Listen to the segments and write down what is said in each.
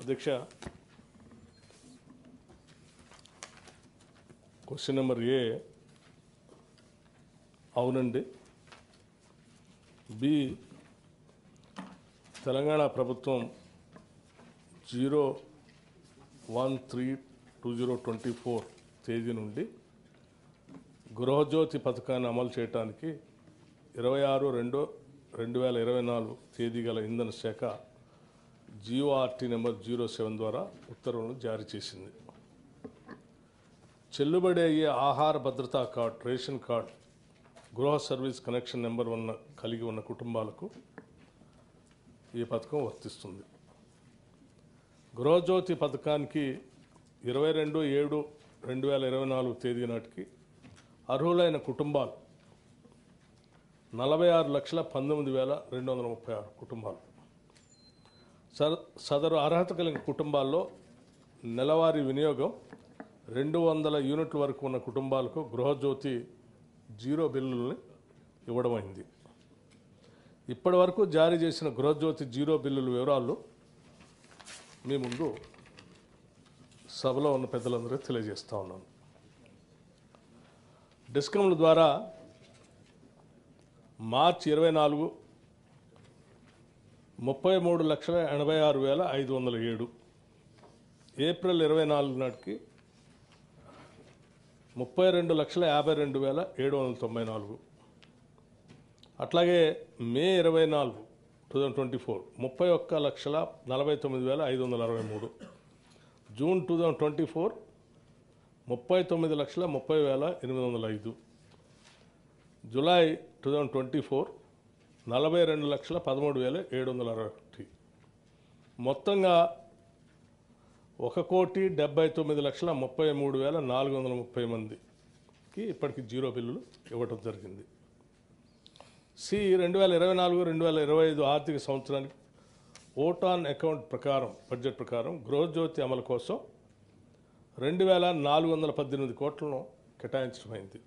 అధ్యక్ష question number ఏ అవునండి B Telangana ప్రభుత్వం zero one three two zero twenty four తేదీ నుండి గృహజ్యోతి పథకాన్ని అమలు చేయడానికి ఇరవై ఆరు రెండు రెండు వేల ఇరవై నాలుగు తేదీ గల ఇంధన శాఖ జియోఆర్టీ నెంబర్ జీరో సెవెన్ ద్వారా ఉత్తర్వులను జారీ చేసింది చెల్లుబడి అయ్యే ఆహార భద్రతా కార్డ్ రేషన్ కార్డ్ గృహ సర్వీస్ కనెక్షన్ నెంబర్ ఉన్న కలిగి ఉన్న కుటుంబాలకు ఈ పథకం వర్తిస్తుంది గృహజ్యోతి పథకానికి ఇరవై రెండు ఏడు రెండు వేల ఇరవై నాలుగు తేదీ నాటికి అర్హులైన కుటుంబాలు నలభై ఆరు లక్షల పంతొమ్మిది వేల రెండు వందల ముప్పై ఆరు కుటుంబాలు సద- సదరు అర్హత కలిగిన కుటుంబాల్లో నెలవారీ వినియోగం రెండు వందల యూనిట్ల వరకు ఉన్న కుటుంబాలకు గృహజ్యోతి జీరో బిల్లుల్ని ఇవ్వడమైంది ఇప్పటి వరకు జారీ చేసిన గృహజ్యోతి జీరో బిల్లుల వివరాలు మీ ముందు సభలో ఉన్న పెద్దలందరూ తెలియజేస్తా ఉన్నాను డిస్కమ్ల ద్వారా మార్చ్ ఇరవై నాలుగు ముప్పై మూడు లక్షల ఎనభై ఆరు వేల ఐదు వందల ఏడు ఏప్రిల్ ఇరవై నాలుగు నాటికి ముప్పై రెండు లక్షల యాభై రెండు వేల ఏడు వందల తొంభై నాలుగు అట్లాగే మే ఇరవై నాలుగు టూ థౌజండ్ ట్వంటీ ఫోర్ ముప్పై ఒక్క లక్షల నలభై తొమ్మిది వేల ఐదు వందల అరవై మూడు June two thousand twenty four ముప్పై తొమ్మిది లక్షల ముప్పై వేల ఎనిమిది వందల ఐదు July two thousand twenty four నలభై రెండు లక్షల పదమూడు వేల ఏడు వందల అరవై ఒకటి మొత్తంగా ఒక కోటి డెబ్బై తొమ్మిది లక్షల ముప్పై మూడు వేల నాలుగు వందల ముప్పై మందికి ఇప్పటికి జీరో బిల్లులు ఇవ్వటం జరిగింది సి రెండు వేల ఇరవై నాలుగు రెండు వేల ఇరవై ఐదు ఆర్థిక సంవత్సరానికి ఓటాన్ అకౌంట్ ప్రకారం బడ్జెట్ ప్రకారం గృహజ్యోతి అమలు కోసం రెండు వేల నాలుగు వందల పద్దెనిమిది కోట్లను కేటాయించడమైంది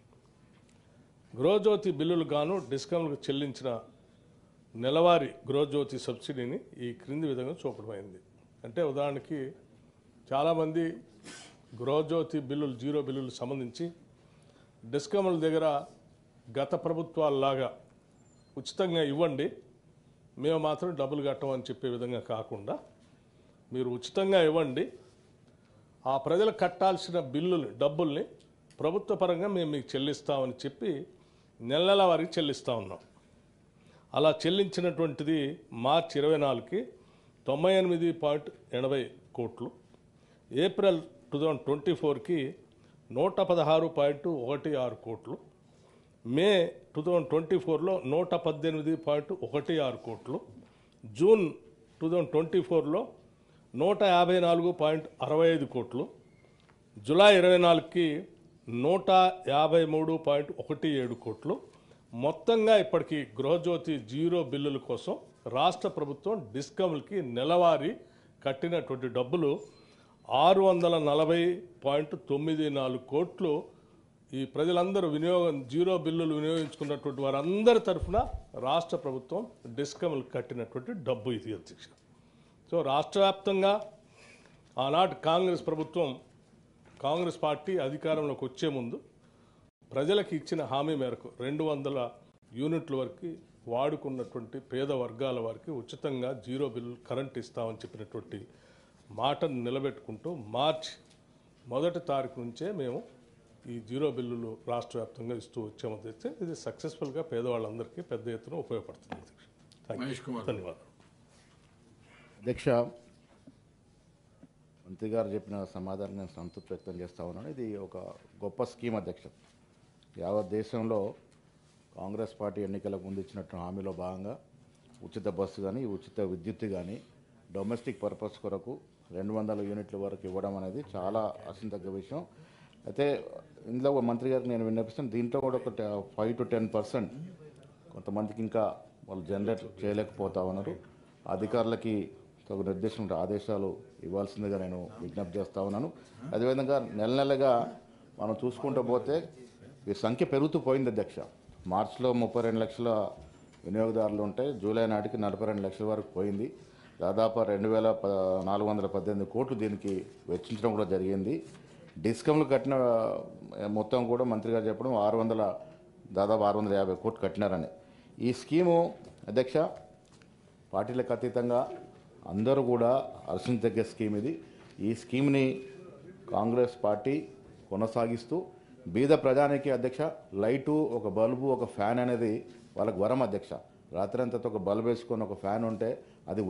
గృహజ్యోతి బిల్లులు గాను డిస్కౌంట్లకు చెల్లించిన నెలవారీ గృహజ్యోతి సబ్సిడీని ఈ క్రింది విధంగా చూపడమైంది అంటే ఉదాహరణకి చాలామంది గృహజ్యోతి బిల్లులు జీరో బిల్లులు సంబంధించి డిస్కమ్ల దగ్గర గత ప్రభుత్వాల్లాగా ఉచితంగా ఇవ్వండి మేము మాత్రం డబ్బులు కట్టమని చెప్పే విధంగా కాకుండా మీరు ఉచితంగా ఇవ్వండి ఆ ప్రజలు కట్టాల్సిన బిల్లులు డబ్బుల్ని ప్రభుత్వ పరంగా మేము మీకు చెల్లిస్తామని చెప్పి నెల నెల వారికి చెల్లిస్తూ ఉన్నాం అలా చెల్లించినటువంటిది మార్చి ఇరవై నాలుగుకి తొంభై ఎనిమిది పాయింట్ ఎనభై కోట్లు ఏప్రిల్ టూ థౌజండ్ ట్వంటీ ఫోర్కి నూట పదహారు పాయింట్ ఒకటి ఆరు కోట్లు మే టూ థౌజండ్ ట్వంటీ ఫోర్లో నూట పద్దెనిమిది పాయింట్ ఒకటి ఆరు కోట్లు జూన్ టూ థౌజండ్ ట్వంటీ ఫోర్లో నూట యాభై నాలుగు పాయింట్ అరవై ఐదు కోట్లు జూలై ఇరవై నాలుగుకి నూట యాభై మూడు పాయింట్ ఒకటి ఏడు కోట్లు మొత్తంగా ఇప్పటికి గృహజ్యోతి జీరో బిల్లుల కోసం రాష్ట్ర ప్రభుత్వం డిస్కమ్లకి నెలవారీ కట్టినటువంటి డబ్బులు ఆరు వందల నలభై పాయింట్ తొమ్మిది నాలుగు కోట్లు ఈ ప్రజలందరూ వినియోగం జీరో బిల్లులు వినియోగించుకున్నటువంటి వారందరి తరఫున రాష్ట్ర ప్రభుత్వం డిస్కమ్లకు కట్టినటువంటి డబ్బు ఇది అధ్యక్ష సో రాష్ట్ర వ్యాప్తంగా ఆనాటి కాంగ్రెస్ ప్రభుత్వం కాంగ్రెస్ పార్టీ అధికారంలోకి వచ్చే ముందు ప్రజలకు ఇచ్చిన హామీ మేరకు రెండు వందల యూనిట్ల వరకు వాడుకున్నటువంటి పేద వర్గాల వారికి ఉచితంగా జీరో బిల్ కరెంట్ ఇస్తామని చెప్పినటువంటి మాటను నిలబెట్టుకుంటూ మార్చ్ మొదటి తారీఖు నుంచే మేము ఈ జీరో బిల్లులు రాష్ట్ర వ్యాప్తంగా ఇస్తూ వచ్చాము తెస్తే ఇది సక్సెస్ఫుల్గా పేదవాళ్ళందరికీ పెద్ద ఎత్తున ఉపయోగపడుతుంది అధ్యక్ష థ్యాంక్ మహేష్ యూ కుమార్. ధన్యవాదాలు అధ్యక్ష మంత్రి గారు చెప్పిన సమాధానం నేను సంతృప్తి వ్యక్తం చేస్తా ఉన్నాను ఇది ఒక గొప్ప స్కీమ్ అధ్యక్ష యావత్ దేశంలో కాంగ్రెస్ పార్టీ ఎన్నికలకు ముందు ఇచ్చినట్టు హామీలో భాగంగా ఉచిత బస్సు కానీ ఉచిత విద్యుత్ కానీ డొమెస్టిక్ పర్పస్ కొరకు రెండు వందల యూనిట్ల వరకు ఇవ్వడం అనేది చాలా అసంతగ్గ విషయం అయితే ఇందులో ఒక మంత్రి గారికి నేను విన్నపిస్తాను దీంట్లో కూడా ఒక ఫైవ్ టు టెన్ పర్సెంట్ కొంతమందికి ఇంకా వాళ్ళు జనరేట్ చేయలేకపోతా ఉన్నారు అధికారులకి తగు నిర్దేశం ఆదేశాలు ఇవ్వాల్సిందిగా నేను విజ్ఞప్తి చేస్తా ఉన్నాను అదేవిధంగా నెల నెలగా మనం చూసుకుంటూ పోతే ఈ సంఖ్య పెరుగుతూ పోయింది అధ్యక్ష మార్చిలో ముప్పై రెండు లక్షల వినియోగదారులు ఉంటే జూలై నాటికి నలభై రెండు లక్షల వరకు పోయింది దాదాపు రెండు వేల ప నాలుగు వందల పద్దెనిమిది కోట్లు దీనికి వెచ్చించడం కూడా జరిగింది డిస్కమ్లు కట్టిన ఆ, మొత్తం కూడా మంత్రి గారు చెప్పడం ఆరు వందల దాదాపు ఆరు వందల యాభై కోట్లు కట్టినారని ఈ స్కీము అధ్యక్ష పార్టీలకు అతీతంగా అందరూ కూడా హర్షించదగ్గ స్కీమ్ ఇది ఈ స్కీమ్ని కాంగ్రెస్ పార్టీ కొనసాగిస్తూ బీద ప్రజానికి అధ్యక్ష లైటు ఒక బల్బు ఒక ఫ్యాన్ అనేది వాళ్ళకి వరం అధ్యక్ష రాత్రి అంతా ఒక బల్బ్ వేసుకొని ఒక ఫ్యాన్ ఉంటే అది